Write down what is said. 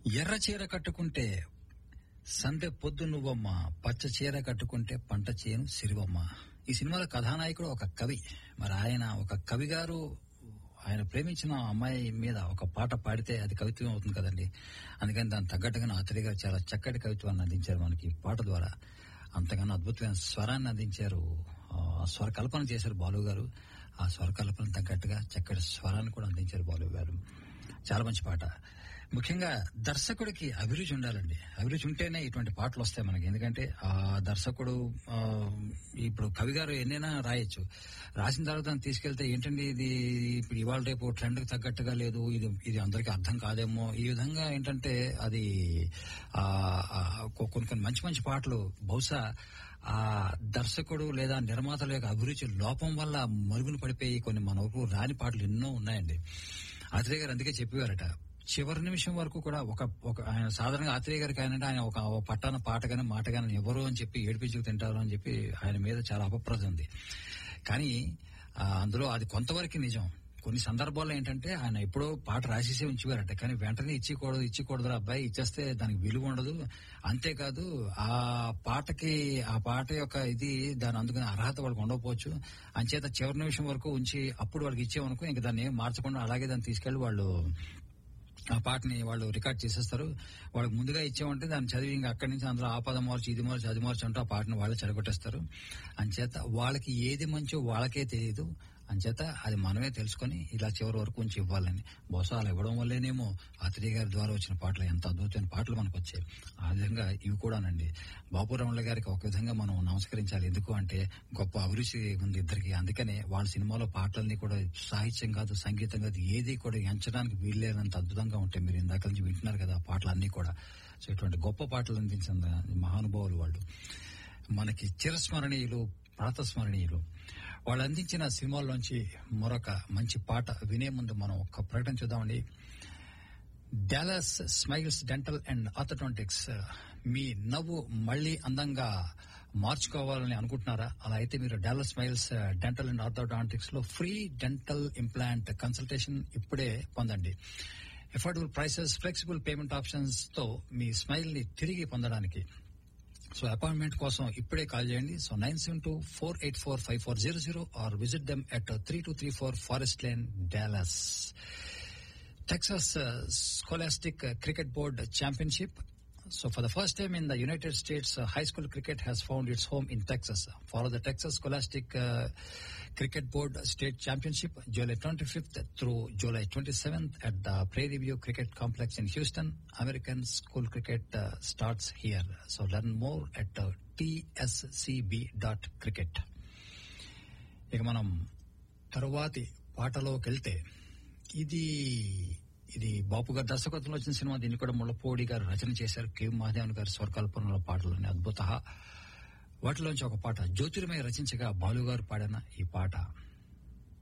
ఎర్ర చీర కట్టుకుంటే సందె పొద్దు నువ్వమ్మ పచ్చ చీర కట్టుకుంటే పంట చేను సిరివమ్మ ఈ సినిమాలో కథానాయకుడు ఒక కవి మరి ఆయన ఒక కవి గారు ఆయన ప్రేమించిన అమ్మాయి మీద ఒక పాట పాడితే అది కవిత్వం అవుతుంది కదండి అందుకని దాని తగ్గట్టుగా ఆత్రేయ గారు చాలా చక్కటి కవిత్వాన్ని అందించారు మనకి ఈ పాట ద్వారా అంతగానో అద్భుతమైన స్వరాన్ని అందించారు ఆ స్వరకల్పన చేశారు బాలు గారు ఆ స్వరకల్పన తగ్గట్టుగా చక్కటి స్వరాన్ని కూడా అందించారు బాలు గారు చాలా మంచి పాట ముఖ్యంగా దర్శకుడికి అభిరుచి ఉండాలండి అభిరుచి ఉంటేనే ఇటువంటి పాటలు వస్తాయి మనకి ఎందుకంటే ఆ దర్శకుడు ఆ, ఇప్పుడు కవి గారు ఎన్నైనా రాయొచ్చు రాసిన తర్వాత దాన్ని తీసుకెళ్తే ఏంటండి ఇది ఇప్పుడు ఇవాళ రేపు ట్రెండ్ కి తగ్గట్టుగా లేదు ఇది ఇది అందరికీ అర్థం కాదేమో ఈ విధంగా ఏంటంటే అది ఆ, ఆ, కొ- కొన్ని కొన్ని మంచి మంచి పాటలు బహుశా ఆ దర్శకుడు లేదా నిర్మాతల యొక్క అభిరుచి లోపం వల్ల మరుగున పడిపోయి కొన్ని మన వరకు రాని పాటలు ఎన్నో ఉన్నాయండి ఆత్రేయ గారు అందుకే చెప్పేవారట చివరి నిమిషం వరకు కూడా ఒక ఒక ఆయన సాధారణంగా ఆత్రేయ గారికి ఆయన ఆయన ఒక ఒక పట్టాన పాట గాని మాట గాని ఎవరు అని చెప్పి ఏడిపించుకు తింటారు అని చెప్పి ఆయన మీద చాలా అపప్రద ఉంది కానీ ఆ, అందులో అది కొంతవరకు నిజం కొన్ని సందర్భాల్లో ఏంటంటే ఆయన ఎప్పుడో పాట రాసేసే ఉంచివారట కానీ వెంటనే ఇచ్చికూడదు ఇచ్చికూడదు అబ్బాయి ఇచ్చేస్తే దానికి విలువ ఉండదు అంతేకాదు ఆ పాటకి ఆ పాట యొక్క ఇది దాని అందుకునే అర్హత వాళ్ళకి ఉండకపోవచ్చు అంచేత చివరి నిమిషం వరకు ఉంచి అప్పుడు వాళ్ళకి ఇచ్చేవనుకో ఇంకా దాన్ని ఏం మార్చకుండా అలాగే దాన్ని తీసుకెళ్లి వాళ్ళు ఆ పాటని వాళ్ళు రికార్డ్ చేసేస్తారు వాళ్ళకి ముందుగా ఇచ్చామంటే దాన్ని చదివి ఇంకా అక్కడి నుంచి అందులో ఆ పదం మార్చి ఇది మార్చి అది మార్చి అంటూ ఆ పాటను వాళ్ళే చెడగొట్టేస్తారు అంచేత వాళ్ళకి ఏది మంచో వాళ్ళకే తెలియదు అంచేత అది మనమే తెలుసుకొని ఇలా చివరి వరకు ఉంచి ఇవ్వాలని బహుశా అలా ఇవ్వడం వల్లేనేమో అతిథి గారి ద్వారా వచ్చిన పాటలు ఎంత అద్భుతమైన పాటలు మనకు వచ్చాయి ఆ విధంగా ఇవి కూడానండి బాపు రమణ గారికి ఒక విధంగా మనం నమస్కరించాలి ఎందుకు అంటే గొప్ప అభిరుచి ఉంది ఇద్దరికి అందుకనే వాళ్ళ సినిమాలో పాటలన్నీ కూడా సాహిత్యం కాదు సంగీతం కాదు ఏది కూడా ఎంచడానికి వీల్లేనంత అద్భుతంగా ఉంటాయి మీరు ఇందాక నుంచి వింటున్నారు కదా ఆ పాటలు అన్ని కూడా సో ఇటువంటి గొప్ప పాటలు అందించిన మహానుభావులు వాళ్ళు మనకి చిరస్మరణీయులు ప్రాతస్మరణీయులు వాళ్ళు అందించిన సినిమాల్లోంచి మరొక మంచి పాట వినే ముందు మనం ఒక ప్రకటన చూద్దామండి Dallas Smiles Dental and orthodontics మీ నవ్వు మళ్ళీ అందంగా మార్చుకోవాలని అనుకుంటున్నారా అలా అయితే మీరు Dallas Smiles Dental and orthodontics లో ఫ్రీ డెంటల్ ఇంప్లాంట్ కన్సల్టేషన్ ఇప్పుడే పొందండి affordable prices flexible payment options తో మీ స్మైల్ ని తిరిగి పొందడానికి సో అపాయింట్మెంట్ కోసం ఇప్పుడే కాల్ చేయండి so nine seven two four eight four five four zero zero or visit them at three two three four forest lane Dallas Texas uh, Scholastic uh, Cricket Board Championship. So for the first time in the United States, uh, high school cricket has found its home in Texas. Follow the Texas Scholastic uh, Cricket Board State Championship July 25th through July 27th at the Prairie View Cricket Complex in Houston. American school cricket uh, starts here. So learn more at uh, tscb.cricket. ఇక మనం తరువాతి పాటలోకి వెళ్తే ఇది ఇది బాపు గారి దర్శకత్వంలో వచ్చిన cinema దీన్ని కూడా ముళ్ళపూడి గారు రచన చేశారు కె మహాదేవన్ గారి స్వరకల్పనలో పాటలని అద్భుత వాటిలోంచి ఒక పాట జ్యోతిర్మయ రచించగా బాలు గారు పాడిన ఈ పాట